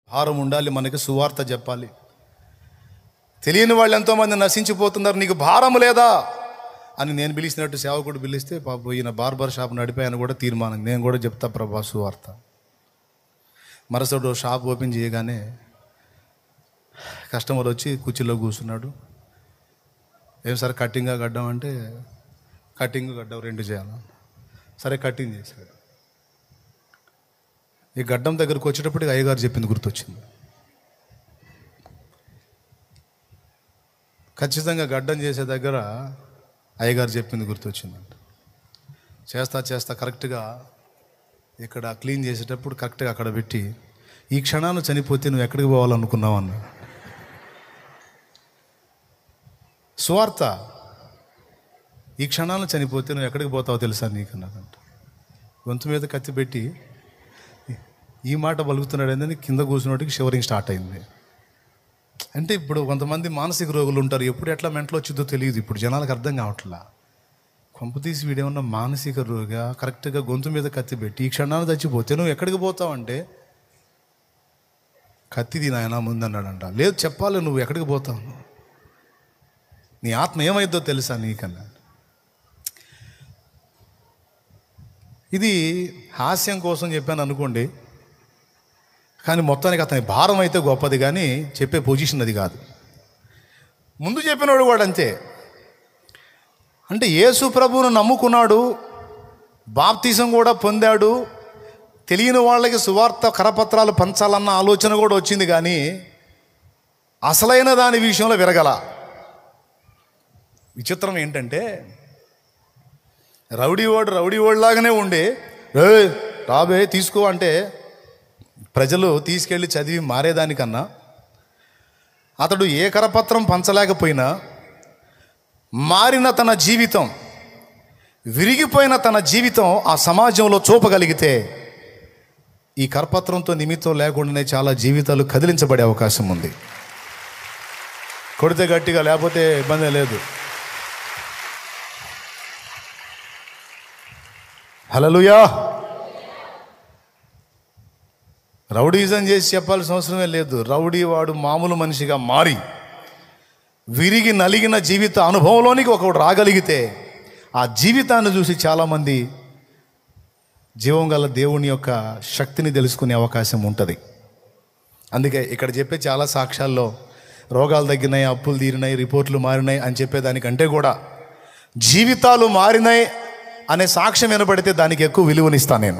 భారం ఉండాలి మనకి సువార్త చెప్పాలి తెలియని వాళ్ళు ఎంతోమంది నశించిపోతున్నారు నీకు భారం లేదా అని నేను పిలిచినట్టు సేవకుడు పిలిస్తే పాప ఈయన బార్బర్ షాప్ నడిపాయని కూడా తీర్మానం నేను కూడా చెప్తా ప్రభా సువార్త మరుసటి రోజు షాప్ ఓపెన్ చేయగానే కస్టమర్ వచ్చి కుర్చీలో కూర్చున్నాడు ఏం సార్ కట్టింగా గడ్డం అంటే కటింగ్ గడ్డం రెండు చేయాలి సరే కటింగ్ చేశాడు ఈ గడ్డం దగ్గరకు వచ్చేటప్పటికి అయ్యగారు చెప్పింది గుర్తొచ్చింది ఖచ్చితంగా గడ్డం చేసే దగ్గర అయ్యగారు చెప్పింది గుర్తొచ్చిందంట చేస్తా చేస్తా కరెక్ట్గా ఇక్కడ క్లీన్ చేసేటప్పుడు కరెక్ట్గా అక్కడ పెట్టి ఈ క్షణాన్ని చనిపోతే నువ్వు ఎక్కడికి పోవాలనుకున్నావు అన్న సువార్త ఈ క్షణాలను చనిపోతే నువ్వు ఎక్కడికి పోతావో తెలుసా నీకు అన్నదంట గొంతు మీద కత్తి పెట్టి ఈ మాట పలుకుతున్నాడు ఏంటని కింద కూర్చున్నోటికి షివరింగ్ స్టార్ట్ అయింది అంటే ఇప్పుడు కొంతమంది మానసిక రోగులు ఉంటారు ఎప్పుడు ఎట్లా మెంటలో వచ్చిందో తెలియదు ఇప్పుడు జనాలకు అర్థం కావట్లా కొంపతీసి వీడేమన్నా మానసిక రోగా కరెక్ట్గా గొంతు మీద కత్తి పెట్టి ఈ క్షణాన్ని చచ్చిపోతే నువ్వు ఎక్కడికి పోతావంటే కత్తి దీని ఆయన ముందన్నాడంట లేదు చెప్పాలి నువ్వు ఎక్కడికి పోతావు నీ ఆత్మ ఏమైద్దో తెలుసా నీకన్నా ఇది హాస్యం కోసం చెప్పాను అనుకోండి కానీ మొత్తానికి అతని భారం అయితే గొప్పది కానీ చెప్పే పొజిషన్ అది కాదు ముందు చెప్పినవాడు కూడా అంతే అంటే యేసు ప్రభువును నమ్ముకున్నాడు బాప్తీసం కూడా పొందాడు తెలియని వాళ్ళకి సువార్త కరపత్రాలు పంచాలన్న ఆలోచన కూడా వచ్చింది కానీ అసలైన దాని విషయంలో విరగల విచిత్రం ఏంటంటే రౌడీ వాడు రౌడీ లాగానే ఉండి ఏ రాబే తీసుకో అంటే ప్రజలు తీసుకెళ్ళి చదివి మారేదానికన్నా అతడు ఏ కరపత్రం పంచలేకపోయినా మారిన తన జీవితం విరిగిపోయిన తన జీవితం ఆ సమాజంలో చూపగలిగితే ఈ కరపత్రంతో నిమిత్తం లేకుండానే చాలా జీవితాలు కదిలించబడే అవకాశం ఉంది కొడితే గట్టిగా లేకపోతే ఇబ్బంది లేదు హలలుయా రౌడీజం చేసి చెప్పాల్సిన అవసరమే లేదు రౌడీ వాడు మామూలు మనిషిగా మారి విరిగి నలిగిన జీవిత అనుభవంలోనికి ఒకడు రాగలిగితే ఆ జీవితాన్ని చూసి చాలామంది జీవం గల దేవుని యొక్క శక్తిని తెలుసుకునే అవకాశం ఉంటుంది అందుకే ఇక్కడ చెప్పే చాలా సాక్ష్యాల్లో రోగాలు తగ్గినాయి అప్పులు తీరినాయి రిపోర్ట్లు మారినాయి అని చెప్పేదానికంటే కూడా జీవితాలు మారినాయి అనే సాక్ష్యం వినబడితే దానికి ఎక్కువ విలువనిస్తాను నేను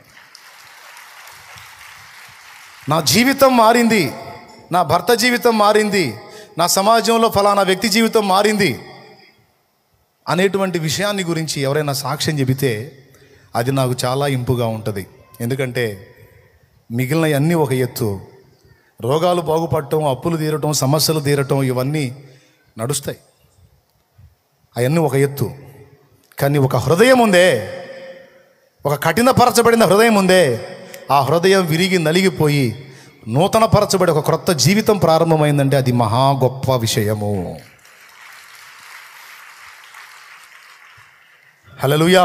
నా జీవితం మారింది నా భర్త జీవితం మారింది నా సమాజంలో ఫలానా వ్యక్తి జీవితం మారింది అనేటువంటి విషయాన్ని గురించి ఎవరైనా సాక్ష్యం చెబితే అది నాకు చాలా ఇంపుగా ఉంటుంది ఎందుకంటే మిగిలిన అన్నీ ఒక ఎత్తు రోగాలు బాగుపడటం అప్పులు తీరటం సమస్యలు తీరటం ఇవన్నీ నడుస్తాయి అవన్నీ ఒక ఎత్తు కానీ ఒక హృదయం ఉందే ఒక కఠినపరచబడిన హృదయం ఉందే ఆ హృదయం విరిగి నలిగిపోయి నూతనపరచబడి ఒక క్రొత్త జీవితం ప్రారంభమైందంటే అది మహా గొప్ప విషయము హలలుయా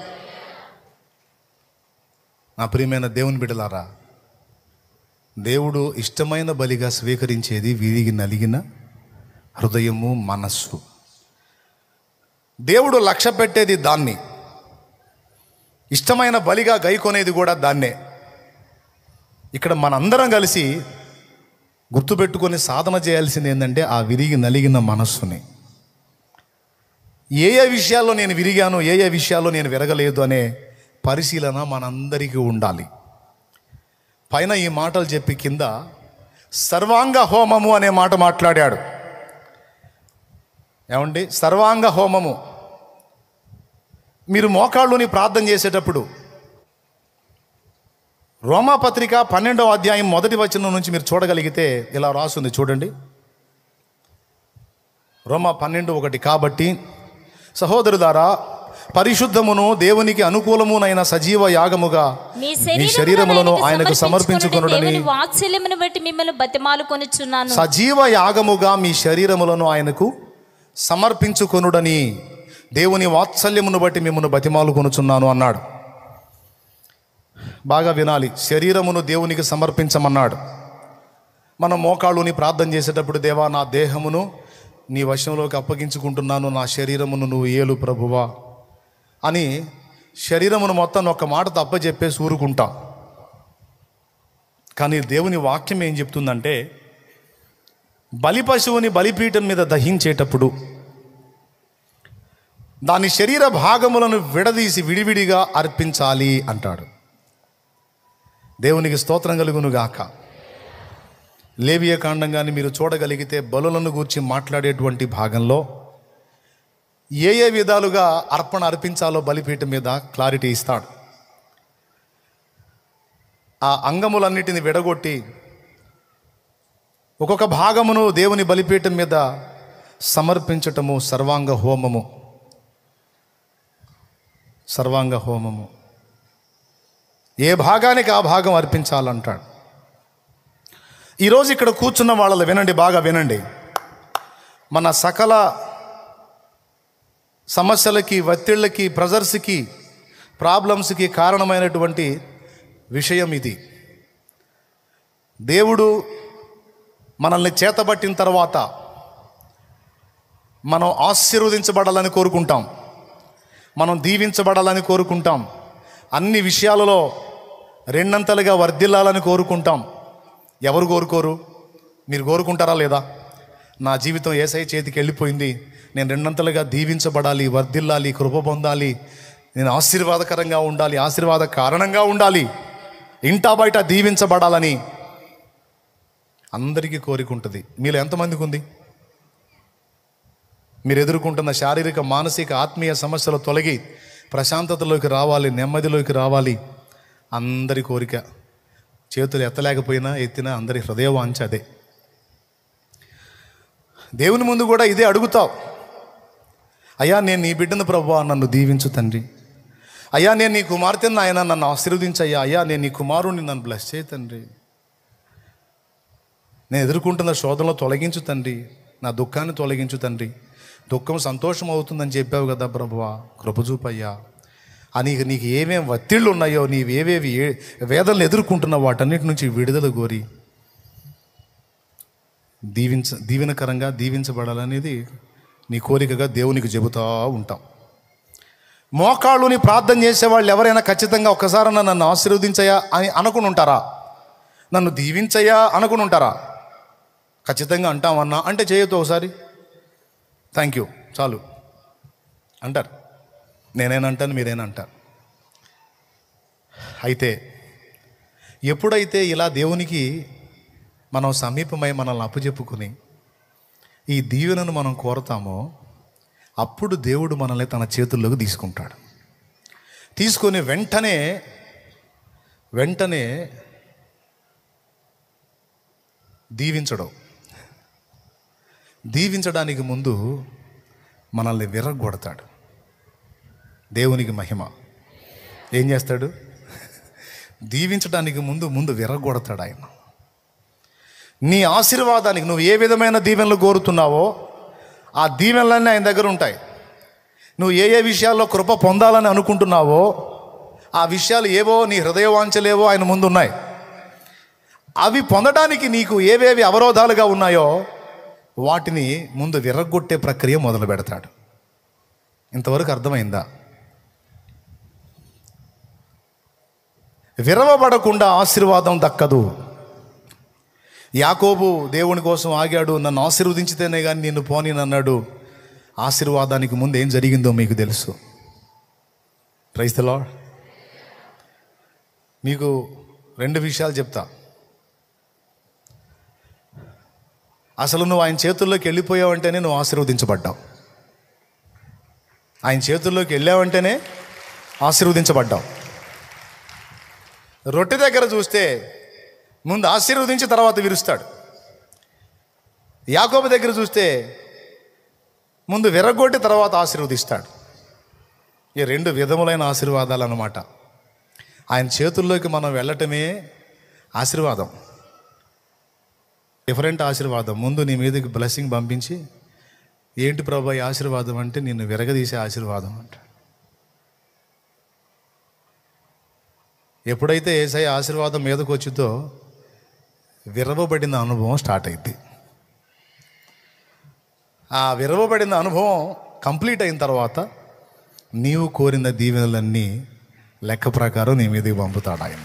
నా ప్రియమైన దేవుని బిడ్డలారా దేవుడు ఇష్టమైన బలిగా స్వీకరించేది విరిగి నలిగిన హృదయము మనస్సు దేవుడు లక్ష్య పెట్టేది దాన్ని ఇష్టమైన బలిగా గైకొనేది కూడా దాన్నే ఇక్కడ మనందరం కలిసి గుర్తుపెట్టుకొని సాధన చేయాల్సింది ఏంటంటే ఆ విరిగి నలిగిన మనస్సుని ఏ ఏ విషయాల్లో నేను విరిగాను ఏ ఏ విషయాల్లో నేను విరగలేదు అనే పరిశీలన మనందరికీ ఉండాలి పైన ఈ మాటలు చెప్పి కింద సర్వాంగ హోమము అనే మాట మాట్లాడాడు ఏమండి సర్వాంగ హోమము మీరు మోకాళ్ళుని ప్రార్థన చేసేటప్పుడు రోమాపత్రిక పన్నెండవ అధ్యాయం మొదటి వచనం నుంచి మీరు చూడగలిగితే ఇలా రాస్తుంది చూడండి రోమా పన్నెండు ఒకటి కాబట్టి సహోదరుదారా పరిశుద్ధమును దేవునికి అనుకూలమునైన సజీవ యాగముగా మీ మీ శరీరములను ఆయనకు సమర్పించుకొనుడని దేవుని వాత్సల్యమును బట్టి మిమ్మల్ని బతిమాలు కొనుచున్నాను సజీవ యాగముగా మీ శరీరములను ఆయనకు సమర్పించుకొనుడని దేవుని వాత్సల్యమును బట్టి మిమ్మల్ని బతిమాలు కొనుచున్నాను అన్నాడు బాగా వినాలి శరీరమును దేవునికి సమర్పించమన్నాడు మనం మోకాళ్ళుని ప్రార్థన చేసేటప్పుడు దేవా నా దేహమును నీ వశంలోకి అప్పగించుకుంటున్నాను నా శరీరమును నువ్వు ఏలు ప్రభువా అని శరీరమును మొత్తం ఒక్క మాట తప్ప చెప్పేసి ఊరుకుంటాం కానీ దేవుని వాక్యం ఏం చెప్తుందంటే బలి పశువుని బలిపీఠం మీద దహించేటప్పుడు దాని శరీర భాగములను విడదీసి విడివిడిగా అర్పించాలి అంటాడు దేవునికి స్తోత్రం కలుగును గాక లేవియ కాండం కానీ మీరు చూడగలిగితే బలులను గూర్చి మాట్లాడేటువంటి భాగంలో ఏ ఏ విధాలుగా అర్పణ అర్పించాలో బలిపీఠం మీద క్లారిటీ ఇస్తాడు ఆ అంగములన్నిటిని విడగొట్టి ఒక్కొక్క భాగమును దేవుని బలిపీఠం మీద సమర్పించటము సర్వాంగ హోమము సర్వాంగ హోమము ఏ భాగానికి ఆ భాగం అర్పించాలంటాడు ఈరోజు ఇక్కడ కూర్చున్న వాళ్ళలో వినండి బాగా వినండి మన సకల సమస్యలకి ఒత్తిళ్ళకి ప్రెజర్స్కి ప్రాబ్లమ్స్కి కారణమైనటువంటి విషయం ఇది దేవుడు మనల్ని చేతబట్టిన తర్వాత మనం ఆశీర్వదించబడాలని కోరుకుంటాం మనం దీవించబడాలని కోరుకుంటాం అన్ని విషయాలలో రెండంతలుగా వర్ధిల్లాలని కోరుకుంటాం ఎవరు కోరుకోరు మీరు కోరుకుంటారా లేదా నా జీవితం ఏసై చేతికి వెళ్ళిపోయింది నేను రెండంతలుగా దీవించబడాలి వర్ధిల్లాలి కృప పొందాలి నేను ఆశీర్వాదకరంగా ఉండాలి ఆశీర్వాద కారణంగా ఉండాలి ఇంటా బయట దీవించబడాలని అందరికీ కోరిక ఉంటుంది మీలో ఎంతమందికి ఉంది మీరు ఎదుర్కొంటున్న శారీరక మానసిక ఆత్మీయ సమస్యలు తొలగి ప్రశాంతతలోకి రావాలి నెమ్మదిలోకి రావాలి అందరి కోరిక చేతులు ఎత్తలేకపోయినా ఎత్తినా అందరి హృదయవాంఛ అదే దేవుని ముందు కూడా ఇదే అడుగుతావు అయ్యా నేను నీ బిడ్డను ప్రభువా నన్ను దీవించు తండ్రి అయ్యా నేను నీ కుమార్తెను ఆయన నన్ను ఆశీర్వదించయ్యా అయ్యా నేను నీ కుమారుణ్ణి నన్ను బ్లెస్ చేయి తండ్రి నేను ఎదుర్కొంటున్న శోధనలో తొలగించు తండ్రి నా దుఃఖాన్ని తొలగించు తండ్రి దుఃఖం సంతోషం అవుతుందని చెప్పావు కదా ప్రభువా కృపచూపయ్యా ఆ నీకు నీకు ఏమేం ఒత్తిళ్ళు ఉన్నాయో నీవు ఏవేవి ఏ వేదనలు ఎదుర్కొంటున్న వాటన్నిటి నుంచి విడుదల కోరి దీవించ దీవెనకరంగా దీవించబడాలనేది నీ కోరికగా దేవునికి చెబుతా ఉంటాం మోకాళ్ళుని ప్రార్థన చేసేవాళ్ళు ఎవరైనా ఖచ్చితంగా ఒక్కసారి నన్ను ఆశీర్వదించయా అని అనుకుని ఉంటారా నన్ను దీవించయా అనుకుని ఉంటారా ఖచ్చితంగా అంటామన్నా అంటే చేయొద్దు ఒకసారి థ్యాంక్ యూ చాలు అంటారు నేనేనంటాను మీరేనంటారు అయితే ఎప్పుడైతే ఇలా దేవునికి మనం సమీపమై మనల్ని అప్పచెప్పుకుని ఈ దీవెనను మనం కోరతామో అప్పుడు దేవుడు మనల్ని తన చేతుల్లోకి తీసుకుంటాడు తీసుకొని వెంటనే వెంటనే దీవించడం దీవించడానికి ముందు మనల్ని విరగొడతాడు దేవునికి మహిమ ఏం చేస్తాడు దీవించడానికి ముందు ముందు విరగొడతాడు ఆయన నీ ఆశీర్వాదానికి నువ్వు ఏ విధమైన దీవెనలు కోరుతున్నావో ఆ దీవెనలన్నీ ఆయన దగ్గర ఉంటాయి నువ్వు ఏ ఏ విషయాల్లో కృప పొందాలని అనుకుంటున్నావో ఆ విషయాలు ఏవో నీ హృదయవాంఛలేవో ఆయన ముందు ఉన్నాయి అవి పొందడానికి నీకు ఏవేవి అవరోధాలుగా ఉన్నాయో వాటిని ముందు విరగొట్టే ప్రక్రియ మొదలు పెడతాడు ఇంతవరకు అర్థమైందా విరవబడకుండా ఆశీర్వాదం దక్కదు యాకోబు దేవుని కోసం ఆగాడు నన్ను ఆశీర్వదించితేనే కానీ నిన్ను పోని అన్నాడు ఆశీర్వాదానికి ముందు ఏం జరిగిందో మీకు తెలుసు క్రైస్తలా మీకు రెండు విషయాలు చెప్తా అసలు నువ్వు ఆయన చేతుల్లోకి వెళ్ళిపోయావంటేనే నువ్వు ఆశీర్వదించబడ్డావు ఆయన చేతుల్లోకి వెళ్ళావంటేనే ఆశీర్వదించబడ్డావు రొట్టె దగ్గర చూస్తే ముందు ఆశీర్వదించి తర్వాత విరుస్తాడు యాకోబు దగ్గర చూస్తే ముందు విరగొట్టి తర్వాత ఆశీర్వదిస్తాడు ఈ రెండు విధములైన ఆశీర్వాదాలు అన్నమాట ఆయన చేతుల్లోకి మనం వెళ్ళటమే ఆశీర్వాదం డిఫరెంట్ ఆశీర్వాదం ముందు నీ మీదకి బ్లెస్సింగ్ పంపించి ఏంటి ప్రభా ఈ ఆశీర్వాదం అంటే నిన్ను విరగదీసే ఆశీర్వాదం అంట ఎప్పుడైతే ఏసై ఆశీర్వాదం మీదకు వచ్చిందో విరవబడిన అనుభవం స్టార్ట్ అయింది ఆ విరవబడిన అనుభవం కంప్లీట్ అయిన తర్వాత నీవు కోరిన దీవెనలన్నీ లెక్క ప్రకారం నీ మీదకి పంపుతాడు ఆయన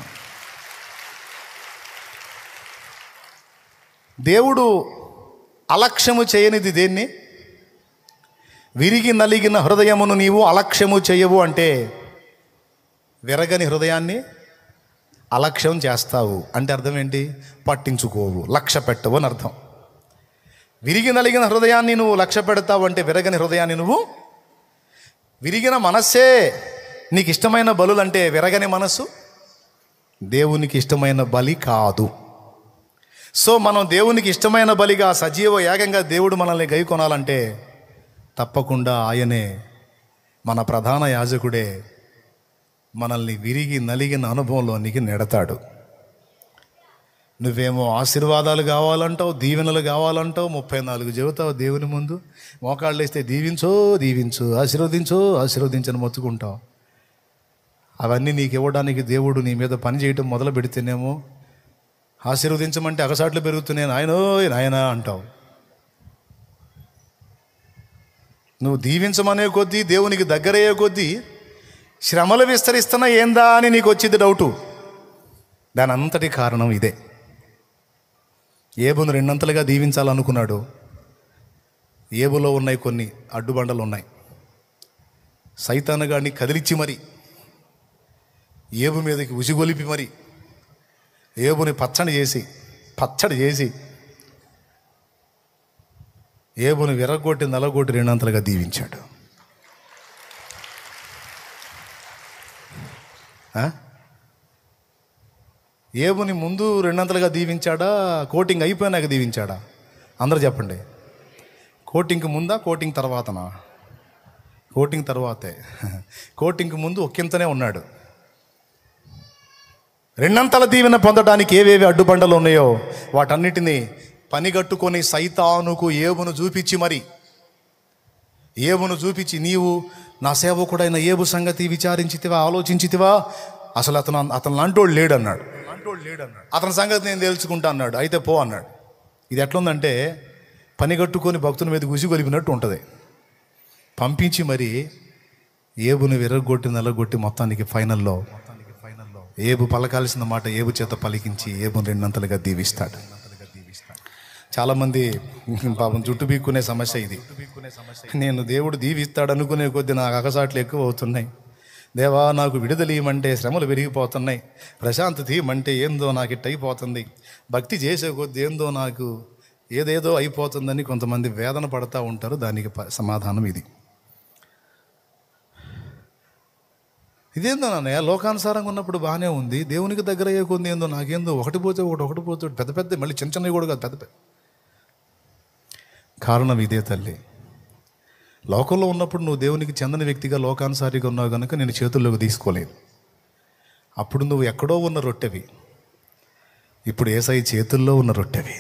దేవుడు అలక్ష్యము చేయనిది దేన్ని విరిగి నలిగిన హృదయమును నీవు అలక్ష్యము చేయవు అంటే విరగని హృదయాన్ని అలక్ష్యం చేస్తావు అంటే అర్థం ఏంటి పట్టించుకోవు లక్ష్య పెట్టవు అని అర్థం విరిగి నలిగిన హృదయాన్ని నువ్వు లక్ష్య పెడతావు అంటే విరగని హృదయాన్ని నువ్వు విరిగిన మనస్సే నీకు ఇష్టమైన బలులు అంటే విరగని మనస్సు దేవునికి ఇష్టమైన బలి కాదు సో మనం దేవునికి ఇష్టమైన బలిగా సజీవ యాగంగా దేవుడు మనల్ని గై కొనాలంటే తప్పకుండా ఆయనే మన ప్రధాన యాజకుడే మనల్ని విరిగి నలిగిన అనుభవంలోనికి నెడతాడు నువ్వేమో ఆశీర్వాదాలు కావాలంటావు దీవెనలు కావాలంటావు ముప్పై నాలుగు చెబుతావు దేవుని ముందు మోకాళ్ళు వేస్తే దీవించో దీవించు ఆశీర్వదించో ఆశీర్వదించని మొత్తుకుంటావు అవన్నీ నీకు ఇవ్వడానికి దేవుడు నీ మీద పని చేయటం మొదలు పెడితేనేమో ఆశీర్వదించమంటే అగసాట్లు పెరుగుతున్నాయి నాయనో నాయనా అంటావు నువ్వు దీవించమనే కొద్దీ దేవునికి దగ్గరయ్యే కొద్దీ శ్రమలు విస్తరిస్తున్నా ఏందా అని నీకు వచ్చింది డౌటు దాని అంతటి కారణం ఇదే ఏబును రెండంతలుగా దీవించాలనుకున్నాడు ఏబులో ఉన్నాయి కొన్ని అడ్డుబండలు ఉన్నాయి సైతానుగాడిని కదిలిచ్చి మరి ఏబు మీదకి ఉసిగొలిపి మరి ఏబుని పచ్చడి చేసి పచ్చడి చేసి ఏబుని విరగొట్టి నలగొట్టి రెండంతలుగా దీవించాడు ఆ? ఏబుని ముందు రెండంతలుగా దీవించాడా కోటింగ్ అయిపోయినాక దీవించాడా అందరు చెప్పండి కోటింగ్కి ముందా కోటింగ్ తర్వాతనా కోటింగ్ తర్వాతే కోటింగ్కి ముందు ఒక్కింతనే ఉన్నాడు రెండంతల దీవెన పొందడానికి ఏవేవి అడ్డుబండలు ఉన్నాయో వాటన్నిటినీ పనిగట్టుకొని సైతానుకు ఏబును చూపించి మరి ఏబును చూపించి నీవు నా సేవకుడైన ఏబు సంగతి విచారించితివా ఆలోచించితివా అసలు అతను అతను లాంటోడు లేడు అన్నాడు అతని సంగతి నేను తెలుసుకుంటా అన్నాడు అయితే పో అన్నాడు ఇది ఎట్లుందంటే పని కట్టుకొని భక్తుని మీద గుసిగొలిపినట్టు ఉంటుంది పంపించి మరి ఏబుని విరగొట్టి నల్లగొట్టి మొత్తానికి ఫైనల్లో ఏబు పలకాల్సిన మాట ఏబు చేత పలికించి ఏబుని రెండంతలుగా దీవిస్తాడు చాలామంది పాపం జుట్టు బీక్కునే సమస్య ఇది నేను దేవుడు దీవిస్తాడు అనుకునే కొద్దీ నాకు అగసాట్లు ఎక్కువ అవుతున్నాయి దేవా నాకు విడుదల ఇవ్వమంటే శ్రమలు పెరిగిపోతున్నాయి ప్రశాంతత ఇవ్వమంటే ఏందో నాకు ఇట్ట అయిపోతుంది భక్తి చేసే కొద్దీ ఏందో నాకు ఏదేదో అయిపోతుందని కొంతమంది వేదన పడతా ఉంటారు దానికి ప- సమాధానం ఇది ఇదేందో నాన్నయ్య లోకానుసారంగా ఉన్నప్పుడు బాగానే ఉంది దేవునికి దగ్గర అయ్యే కొంది ఏందో నాకేందో ఒకటి పోతే ఒకటి ఒకటి పోతే ఒకటి పెద్ద పెద్ద మళ్ళీ చిన్న చిన్నవి కూడా కాదు పెద్ద పెద్ద కారణం ఇదే తల్లి లోకంలో ఉన్నప్పుడు నువ్వు దేవునికి చెందని వ్యక్తిగా లోకానుసారిగా ఉన్నావు కనుక నేను చేతుల్లోకి తీసుకోలేదు అప్పుడు నువ్వు ఎక్కడో ఉన్న రొట్టెవి ఇప్పుడు ఏసై చేతుల్లో ఉన్న రొట్టెవి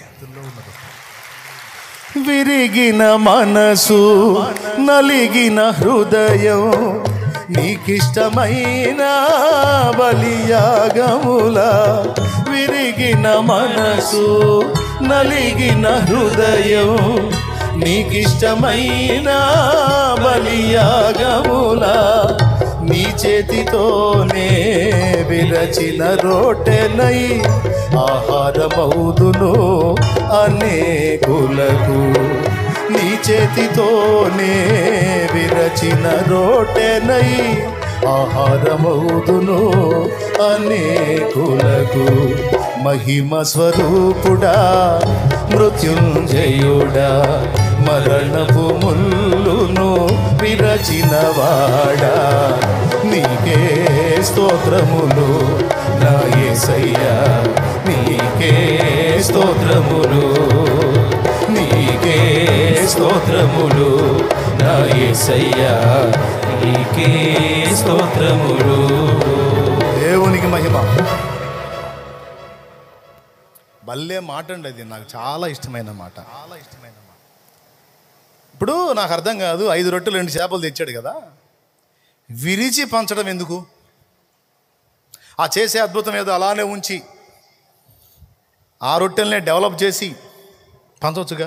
విరిగిన మనసు నలిగిన హృదయం నీకిష్టమైన బలియాగముల విరిగిన మనసు నలిగిన హృదయం నీకిష్టమైన బలియాగముల నీ చేతితోనే విరచిన రోటెనై ఆహారమౌదును అనేకులకు నీ చేతితోనే విరచిన రోటెనై ఆహారమౌదును అనేకులకు మహిమ స్వరూపుడా మృత్యుంజయుడా మరణపు ముల్లును విరచినవాడా నీకే స్తోత్రములు నా యేసయ్యా నీకే స్తోత్రములు నీకే స్తోత్రములు నా యేసయ్యా నీకే స్తోత్రములు దేవునికి మహిమ భలే మాట అండి అది నాకు చాలా ఇష్టమైన మాట చాలా ఇష్టమైన మాట ఇప్పుడు నాకు అర్థం కాదు ఐదు రొట్టెలు రెండు చేపలు తెచ్చాడు కదా విరిచి పంచడం ఎందుకు ఆ చేసే అద్భుతం ఏదో అలానే ఉంచి ఆ రొట్టెల్ని డెవలప్ చేసి పంచవచ్చుగా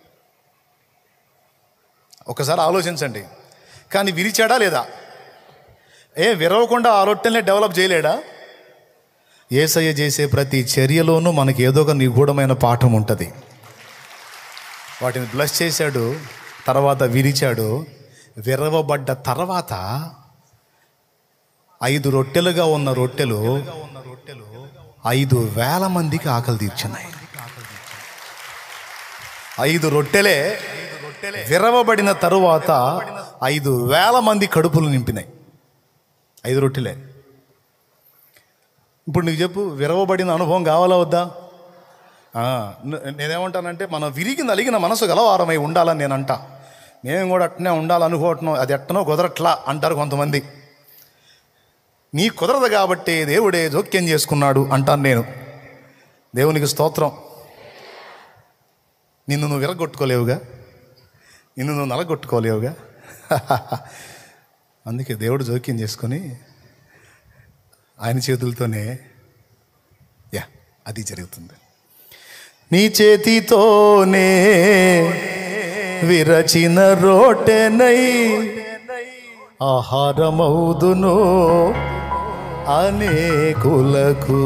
ఒకసారి ఆలోచించండి కానీ విరిచాడా లేదా ఏ విరవకుండా ఆ రొట్టెల్ని డెవలప్ చేయలేడా ఏసయ్య చేసే ప్రతి చర్యలోనూ మనకి ఏదో ఒక నిగూఢమైన పాఠం ఉంటుంది వాటిని బ్లస్ చేశాడు తర్వాత విరిచాడు విరవబడ్డ తర్వాత ఐదు రొట్టెలుగా ఉన్న రొట్టెలు ఐదు వేల మందికి ఆకలి తీర్చున్నాయి ఐదు రొట్టెలే విరవబడిన తరువాత ఐదు వేల మంది కడుపులు నింపినాయి ఐదు రొట్టెలే ఇప్పుడు నీకు చెప్పు విరవబడిన అనుభవం కావాలా వద్దా ఆ, న- నేనేమంటానంటే మనం విరిగి నలిగిన మనసు గలవారమై ఉండాలని నేను అంటా మేము కూడా అట్నే ఉండాలనుకోవటం అది ఎట్టనో కుదరట్లా అంటారు కొంతమంది నీ కుదరదు కాబట్టి దేవుడే జోక్యం చేసుకున్నాడు అంటాను నేను దేవునికి స్తోత్రం నిన్ను నువ్వు విరగొట్టుకోలేవుగా నిన్ను నువ్వు నలగొట్టుకోలేవుగా అందుకే దేవుడు జోక్యం చేసుకొని ఆయన చేతులతోనే యా అది జరుగుతుంది నీ చేతితోనే విరచిన రోటెనై ఆహారమౌదును అనేకులకు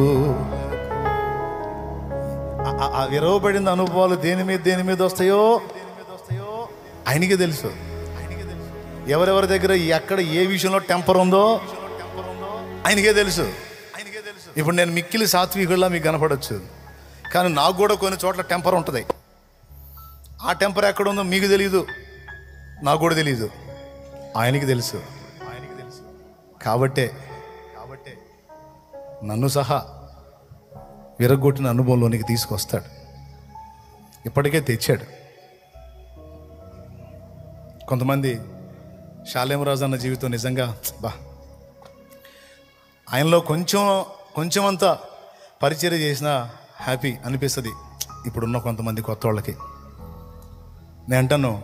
ఆ- ఆ- ఆ విరవబడిన అనుభవాలు దేని మీద దేని మీద వస్తాయో ఆయనకే తెలుసు ఎవరెవరి దగ్గర ఎక్కడ ఏ విషయంలో టెంపర్ ఉందో ఆయనకే తెలుసు ఇప్పుడు నేను మిక్కిలి సాత్వికుల్లా మీకు కనపడవచ్చు కానీ నాకు కూడా కొన్ని చోట్ల టెంపర్ ఉంటుంది ఆ టెంపర్ ఎక్కడ ఉందో మీకు తెలియదు నాకు కూడా తెలియదు ఆయనకి తెలుసు ఆయనకి తెలుసు కాబట్టే కాబట్టే నన్ను సహా విరగొట్టిన అనుభవంలోనికి తీసుకొస్తాడు ఇప్పటికే తెచ్చాడు కొంతమంది శాలేమరాజు అన్న జీవితం నిజంగా బా ఆయనలో కొంచెం కొంచెం అంతా పరిచయం చేసినా హ్యాపీ అనిపిస్తుంది ఇప్పుడున్న కొంతమంది కొత్త వాళ్ళకి నేను అంటాను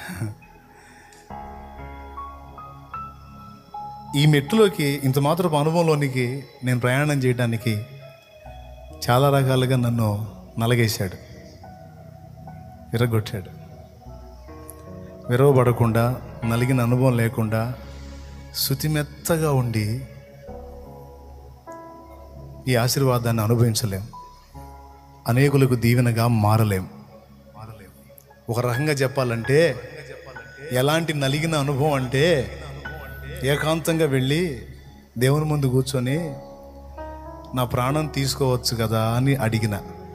ఈ మెట్టులోకి ఇంత మాత్రపు అనుభవంలోనికి నేను ప్రయాణం చేయడానికి చాలా రకాలుగా నన్ను నలగేశాడు విరగొట్టాడు విరవబడకుండా నలిగిన అనుభవం లేకుండా శుతిమెత్తగా ఉండి ఈ ఆశీర్వాదాన్ని అనుభవించలేం అనేకులకు దీవెనగా మారలేం ఒక రకంగా చెప్పాలంటే ఎలాంటి నలిగిన అనుభవం అంటే ఏకాంతంగా వెళ్ళి దేవుని ముందు కూర్చొని నా ప్రాణం తీసుకోవచ్చు కదా అని అడిగిన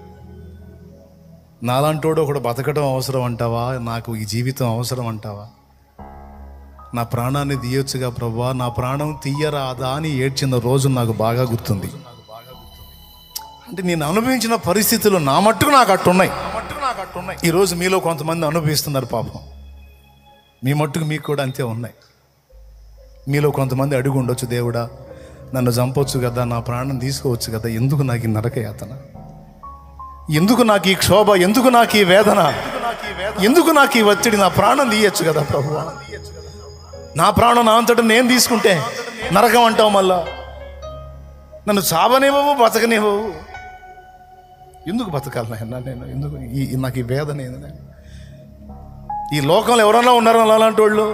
నాలాంటోడు ఒకడు బతకడం అవసరం అంటావా నాకు ఈ జీవితం అవసరం అంటావా నా ప్రాణాన్ని తీయొచ్చుగా ప్రభా నా ప్రాణం తీయరాదా అని ఏడ్చిన రోజు నాకు బాగా గుర్తుంది అంటే నేను అనుభవించిన పరిస్థితులు నా మట్టుకు నాకు అట్టున్నాయి ఈరోజు మీలో కొంతమంది అనుభవిస్తున్నారు పాపం మీ మట్టుకు మీకు కూడా అంతే ఉన్నాయి మీలో కొంతమంది అడుగు ఉండొచ్చు దేవుడా నన్ను చంపొచ్చు కదా నా ప్రాణం తీసుకోవచ్చు కదా ఎందుకు నాకు ఈ నరక యాతన ఎందుకు నాకు ఈ క్షోభ ఎందుకు నాకు ఈ వేదన ఎందుకు నాకు ఈ ఒత్తిడి నా ప్రాణం తీయచ్చు కదా ప్రభు నా ప్రాణం నా అంతటా నేను తీసుకుంటే నరకం అంటావు మళ్ళా నన్ను చావనివ్వవు బతకనివ్వవు ఎందుకు బతకాలి నాయన నేను ఎందుకు ఈ ఈ- నాకు ఈ వేదన ఏంది నాయన? ఈ లోకంలో ఎవరన్నా ఉన్నారా అలాంటి వాళ్ళు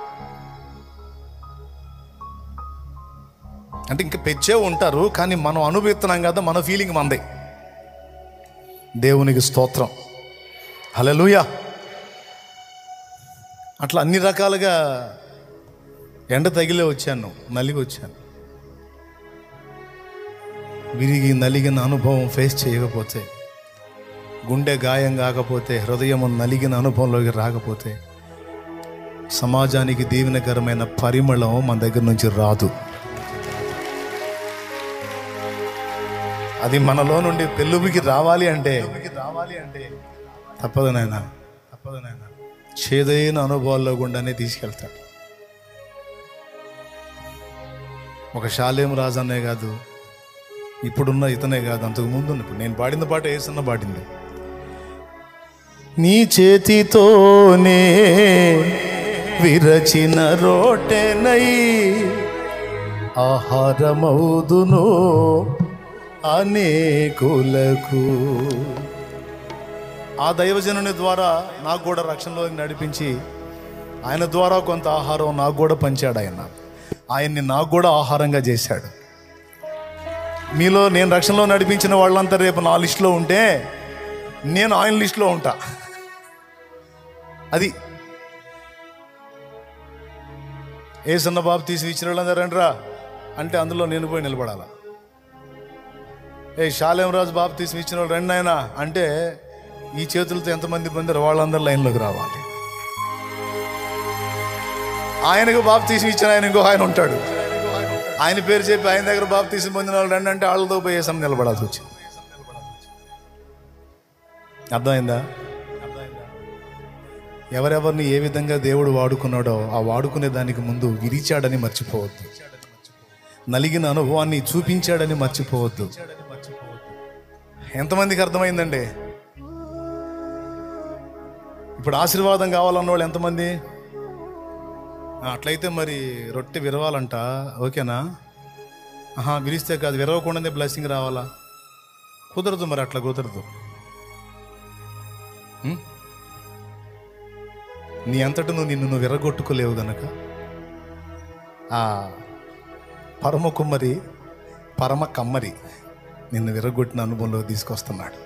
అంటే ఇంకా పెచ్చే ఉంటారు కానీ మనం అనుభవిస్తున్నాం కదా మన ఫీలింగ్ మందే దేవునికి స్తోత్రం హల్లెలూయా అట్లా అన్ని రకాలుగా ఎండ తగిలే వచ్చాను నలిగి వచ్చాను విరిగి నలిగిన అనుభవం ఫేస్ చేయకపోతే గుండె గాయం కాకపోతే హృదయం నలిగిన అనుభవంలోకి రాకపోతే సమాజానికి దీవెనకరమైన పరిమళం మన దగ్గర నుంచి రాదు అది మనలో నుండి పెళ్ళుబికి రావాలి అంటే రావాలి అంటే తప్పదు నాయన తప్పదు నాయన చేదైన అనుభవాల్లో గుండానే తీసుకెళ్తాడు ఒక శాలేం రాజన్నే కాదు ఇప్పుడున్న ఇతనే కాదు అంతకు ముందు ఉన్న- ఇప్పుడు నేను పాడిన పాట వేసున్న పాడింది నీ చేతితోనే విరచిన రోటెనై ఆహారమౌదును అనేకులకు ఆ దైవజనుని ద్వారా నాకు కూడా రక్షణలో నడిపించి ఆయన ద్వారా కొంత ఆహారం నాకు కూడా పంచాడు ఆయన ఆయన్ని నాకు కూడా ఆహారంగా చేశాడు మీలో నేను రక్షణలో నడిపించిన వాళ్ళంతా రేపు నా లిస్టులో ఉంటే నేను ఆయన లిస్టులో ఉంటా అది ఏ సన్న బాబు తీసి ఇచ్చిన వాళ్ళందరూ రండిరా అంటే అందులో నేను పోయి నిలబడాలా ఏ శాలేం రాజు బాబు తీసి ఇచ్చిన వాళ్ళు రండి ఆయన అంటే ఈ చేతులతో ఎంతమంది పొందారు వాళ్ళందరూ లైన్లోకి రావాలి ఆయనకు బాబు తీసి ఇచ్చిన ఆయన ఇంకో ఆయన ఉంటాడు ఆయన పేరు చెప్పి ఆయన దగ్గర బాబు తీసి పొందిన వాళ్ళు రండి అంటే వాళ్ళతో పోయి వేసం నిలబడాల్సి వచ్చింది అర్థమైందా ఎవరెవరిని ఏ విధంగా దేవుడు వాడుకున్నాడో ఆ వాడుకునే దానికి ముందు విరిచాడని మర్చిపోవద్దు నలిగిన అనుభవాన్ని చూపించాడని మర్చిపోవద్దు ఎంతమందికి అర్థమైందండి ఇప్పుడు ఆశీర్వాదం కావాలన్న వాళ్ళు ఎంతమంది ఆ, అట్లయితే మరి రొట్టె విరవాలంట ఓకేనా ఆహా విరిస్తే కాదు విరవకుండానే బ్లెస్సింగ్ రావాలా కుదరదు మరి అట్లా కుదరదు ఉం? నీ అంతట నువ్వు నిన్ను నువ్వు విరగొట్టుకోలేవు గనక ఆ పరమ కుమ్మరి పరమ కమ్మరి నిన్ను విరగొట్టిన అనుభవంలో తీసుకొస్తున్నాడు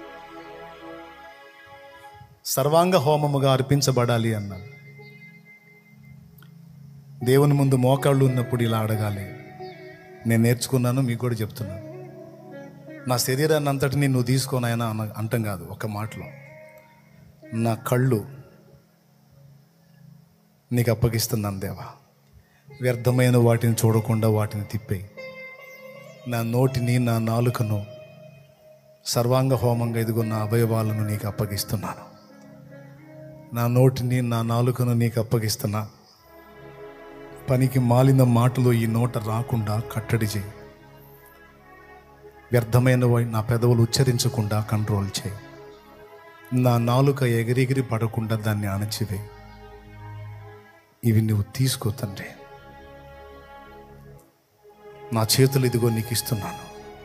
సర్వాంగ హోమముగా అర్పించబడాలి అన్నాడు దేవుని ముందు మోకాళ్ళు ఉన్నప్పుడు ఇలా అడగాలి నేను నేర్చుకున్నాను మీకు కూడా చెప్తున్నాను నా శరీరాన్ని అంతటిని నువ్వు తీసుకోను ఆయన అన అంటం కాదు ఒక మాటలో నా కళ్ళు నీకు అప్పగిస్తున్నాను దేవా వ్యర్థమైన వాటిని చూడకుండా వాటిని తిప్పేయి నా నోటిని నా నాలుకను సర్వాంగ హోమంగా ఇదిగో నా అవయవాలను నీకు అప్పగిస్తున్నాను నా నోటిని నా నాలుకను నీకు అప్పగిస్తున్నా పనికి మాలిన మాటలు ఈ నోట రాకుండా కట్టడి చేయి వ్యర్థమైన వా- నా పెదవులు ఉచ్చరించకుండా కంట్రోల్ చేయి నా నాలుక ఎగిరెగిరి పడకుండా దాన్ని అణచివేయి ఇవి నువ్వు తీసుకో తండ్రి నా చేతులు ఇదిగో నీకు ఇస్తున్నాను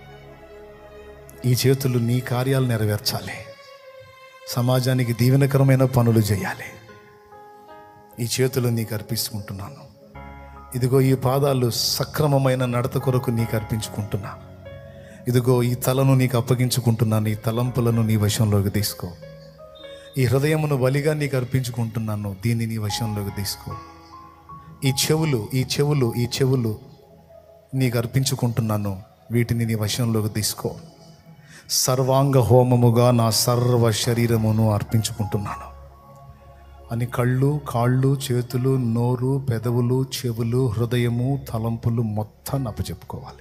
ఈ చేతులు నీ కార్యాలు నెరవేర్చాలి సమాజానికి దీవెనకరమైన పనులు చేయాలి ఈ చేతులు నీకు అర్పించుకుంటున్నాను ఇదిగో ఈ పాదాలు సక్రమమైన నడత కొరకు నీకు అర్పించుకుంటున్నా ఇదిగో ఈ తలను నీకు అప్పగించుకుంటున్నాను ఈ తలంపులను నీ వశంలోకి తీసుకో ఈ హృదయమును బలిగా నీకు అర్పించుకుంటున్నాను దీన్ని నీ వశంలోకి తీసుకో ఈ చెవులు ఈ చెవులు ఈ చెవులు నీకు అర్పించుకుంటున్నాను వీటిని నీ వశంలోకి తీసుకో సర్వాంగ హోమముగా నా సర్వ శరీరమును అర్పించుకుంటున్నాను అని కళ్ళు కాళ్ళు చేతులు నోరు పెదవులు చెవులు హృదయము తలంపులు మొత్తం అప్పచెప్పుకోవాలి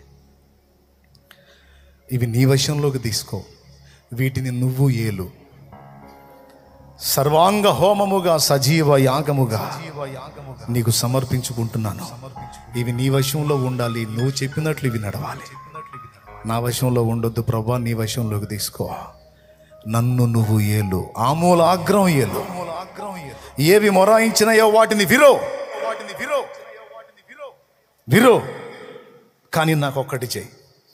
ఇవి నీ వశంలోకి తీసుకో వీటిని నువ్వు ఏలు సర్వాంగ హోమముగా సజీవ యాగముగా నీకు సమర్పించుకుంటున్నాను ఇవి నీ వశంలో ఉండాలి నువ్వు చెప్పినట్లు ఇవి నడవాలి నా వశంలో ఉండొద్దు ప్రభా నీ వశంలోకి తీసుకో నన్ను నువ్వు ఏలు ఆమూల ఆగ్రహం ఏలు ఏవి మొరాయించినాయో వాటిని విరో వాటిని విరో విరో కానీ నాకు ఒక్కటి చేయి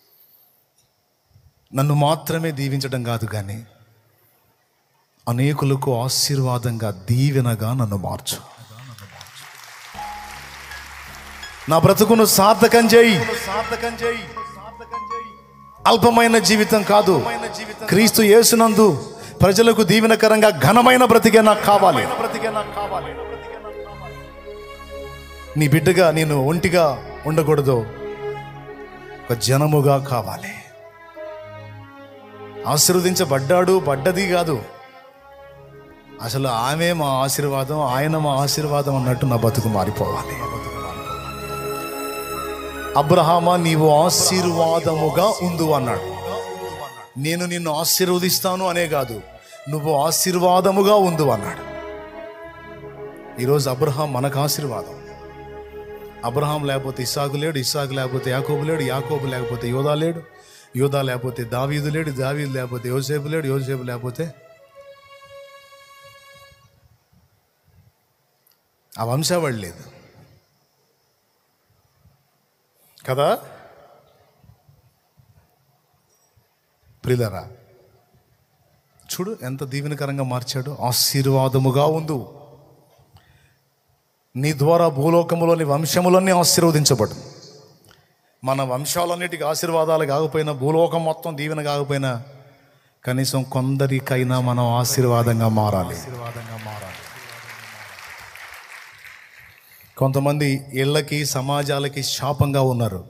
నన్ను మాత్రమే దీవించడం కాదు కానీ అనేకులకు ఆశీర్వాదంగా దీవెనగా నన్ను మార్చు నా బ్రతుకును సార్థకం చేయి సార్థకం చేయి అల్పమైన జీవితం కాదు క్రీస్తు యేసునందు ప్రజలకు దీవెనకరంగా ఘనమైన బ్రతికే నాకు కావాలి నీ బిడ్డగా నేను ఒంటిగా ఉండకూడదు ఒక జనముగా కావాలి ఆశీర్వదించబడ్డాడు పడ్డది కాదు అసలు ఆమె మా ఆశీర్వాదం ఆయన మా ఆశీర్వాదం అన్నట్టు నా బతుకు మారిపోవాలి అబ్రహామా నీవు ఆశీర్వాదముగా ఉండు అన్నాడు నేను నిన్ను ఆశీర్వదిస్తాను అనే కాదు నువ్వు ఆశీర్వాదముగా ఉండు అన్నాడు ఈరోజు అబ్రహాం మనకు ఆశీర్వాదం అబ్రహాం లేకపోతే ఇస్సాకు లేడు ఇస్సాకు లేకపోతే యాకోబు లేడు యాకోబు లేకపోతే యోధా లేడు యోధా లేకపోతే దావీదు లేడు దావీదు లేకపోతే యోసేపు లేడు యోసేపు లేకపోతే ఆ వంశావళి లేదు కదా ప్రిలరా చూడు ఎంత దీవెనకరంగా మార్చాడు ఆశీర్వాదముగా ఉండు నీ ద్వారా భూలోకములోని వంశములన్నీ ఆశీర్వదించబడు మన వంశాలన్నిటికీ ఆశీర్వాదాలు కాకపోయినా భూలోకం మొత్తం దీవెన కాకపోయినా కనీసం కొందరికైనా మనం ఆశీర్వాదంగా మారాలి ఆశీర్వాదంగా మారాలి కొంతమంది ఇళ్ళకి సమాజాలకి శాపంగా ఉన్నారు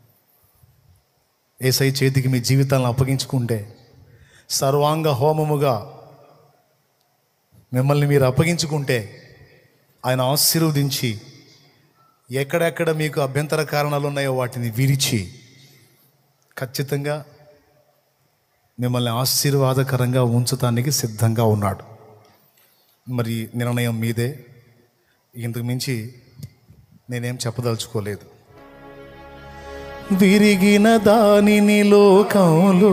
ఏసై చేతికి మీ జీవితాలను అప్పగించుకుంటే సర్వాంగ హోమముగా మిమ్మల్ని మీరు అప్పగించుకుంటే ఆయన ఆశీర్వదించి ఎక్కడెక్కడ మీకు అభ్యంతర కారణాలు ఉన్నాయో వాటిని విరిచి ఖచ్చితంగా మిమ్మల్ని ఆశీర్వాదకరంగా ఉంచటానికి సిద్ధంగా ఉన్నాడు మరి నిర్ణయం మీదే ఇంతకు మించి నేనేం చెప్పదలుచుకోలేదు విరిగిన దానిని లోకంలో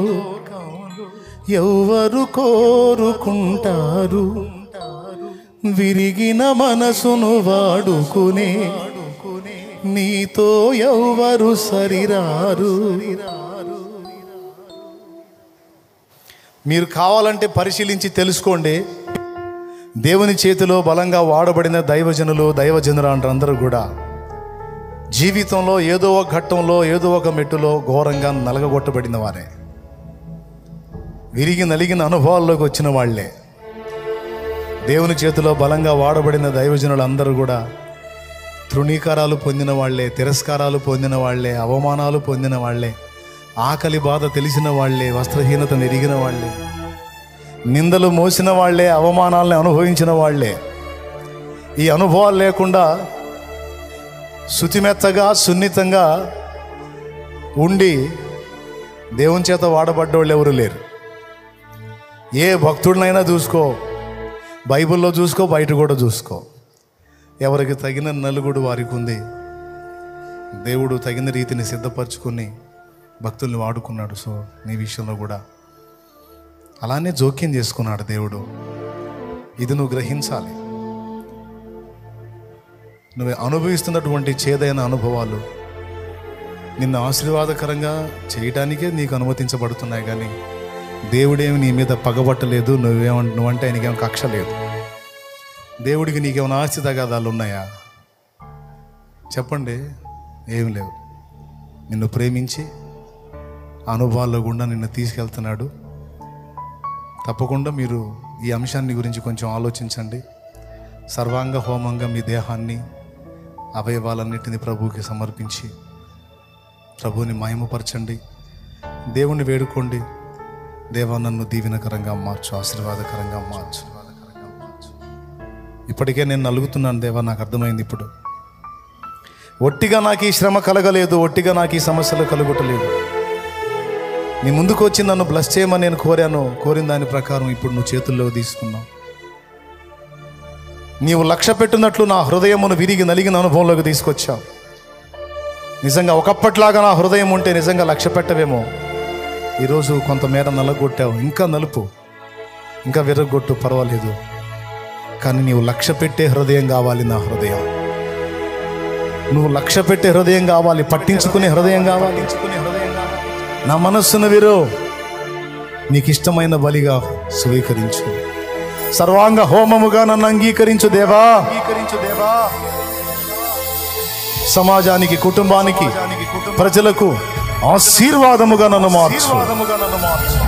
ఎవరు కోరుకుంటారు విరిగిన మనసును వాడుకునే నీతో ఎవరు సరిరారు మీరు కావాలంటే పరిశీలించి తెలుసుకోండి దేవుని చేతిలో బలంగా వాడబడిన దైవజనులు దైవజనులు అందరూ కూడా జీవితంలో ఏదో ఒక ఘట్టంలో ఏదో ఒక మెట్టులో ఘోరంగా నలగగొట్టబడిన వారే విరిగి నలిగిన అనుభవాల్లోకి వచ్చిన వాళ్ళే దేవుని చేతిలో బలంగా వాడబడిన దైవజనులు అందరూ కూడా తృణీకారాలు పొందిన వాళ్ళే తిరస్కారాలు పొందిన వాళ్ళే అవమానాలు పొందిన వాళ్ళే ఆకలి బాధ తెలిసిన వాళ్ళే వస్త్రహీనత నెరిగిన వాళ్ళే నిందలు మోసిన వాళ్ళే అవమానాలను అనుభవించిన వాళ్ళే ఈ అనుభవాలు లేకుండా శుతిమెత్తగా సున్నితంగా ఉండి దేవుని చేత వాడబడ్డోళ్ళు ఎవరు లేరు ఏ భక్తుడినైనా చూసుకో బైబిల్లో చూసుకో బయట కూడా చూసుకో ఎవరికి తగిన నలుగుడు వారికి ఉంది దేవుడు తగిన రీతిని సిద్ధపరచుకొని భక్తుల్ని వాడుకున్నాడు సో నీ విషయంలో కూడా అలానే జోక్యం చేసుకున్నాడు దేవుడు ఇది నువ్వు గ్రహించాలి నువ్వు అనుభవిస్తున్నటువంటి చేదైన అనుభవాలు నిన్ను ఆశీర్వాదకరంగా చేయడానికే నీకు అనుమతించబడుతున్నాయి కానీ దేవుడేమి నీ మీద పగబట్టలేదు నువ్వేమ నువ్వంటే ఆయనకేం కక్ష లేదు దేవుడికి నీకేమైనా ఆస్తి తగాదాలు ఉన్నాయా చెప్పండి ఏం లేవు నిన్ను ప్రేమించి ఆ అనుభవాల్లో గుండా నిన్ను తీసుకెళ్తున్నాడు తప్పకుండా మీరు ఈ అంశాన్ని గురించి కొంచెం ఆలోచించండి సర్వాంగ హోమంగా మీ దేహాన్ని అవయవాలన్నిటిని ప్రభువుకి సమర్పించి ప్రభువుని మహిమపరచండి దేవుణ్ణి వేడుకోండి దేవా నన్ను దీవెనకరంగా మార్చు ఆశీర్వాదకరంగా మార్చు ఇప్పటికే నేను నలుగుతున్నాను దేవా నాకు అర్థమైంది ఇప్పుడు ఒట్టిగా నాకు ఈ శ్రమ కలగలేదు ఒట్టిగా నాకు ఈ సమస్యలు కలుగుటలేదు నీ ముందుకు వచ్చి నన్ను బ్లస్ చేయమని నేను కోరాను కోరిన దాని ప్రకారం ఇప్పుడు నువ్వు చేతుల్లోకి తీసుకున్నావు నీవు లక్ష్య పెట్టున్నట్లు నా హృదయమును విరిగి నలిగిన అనుభవంలోకి తీసుకొచ్చావు నిజంగా ఒకప్పట్లాగా నా హృదయం ఉంటే నిజంగా లక్ష్య పెట్టవేమో ఈరోజు కొంతమేర నలగొట్టావు ఇంకా నలుపు ఇంకా విరగొట్టు పర్వాలేదు కానీ నీవు లక్ష్య పెట్టే హృదయం కావాలి నా హృదయం నువ్వు లక్ష్య పెట్టే హృదయం కావాలి పట్టించుకునే హృదయం కావాలి నా మనస్సును విరు నీకు ఇష్టమైన బలిగా స్వీకరించు సర్వాంగ హోమముగా నన్ను అంగీకరించు దేవా అంగీకరించు దేవా సమాజానికి కుటుంబానికి ప్రజలకు ఆశీర్వాదముగా నన్ను మార్చు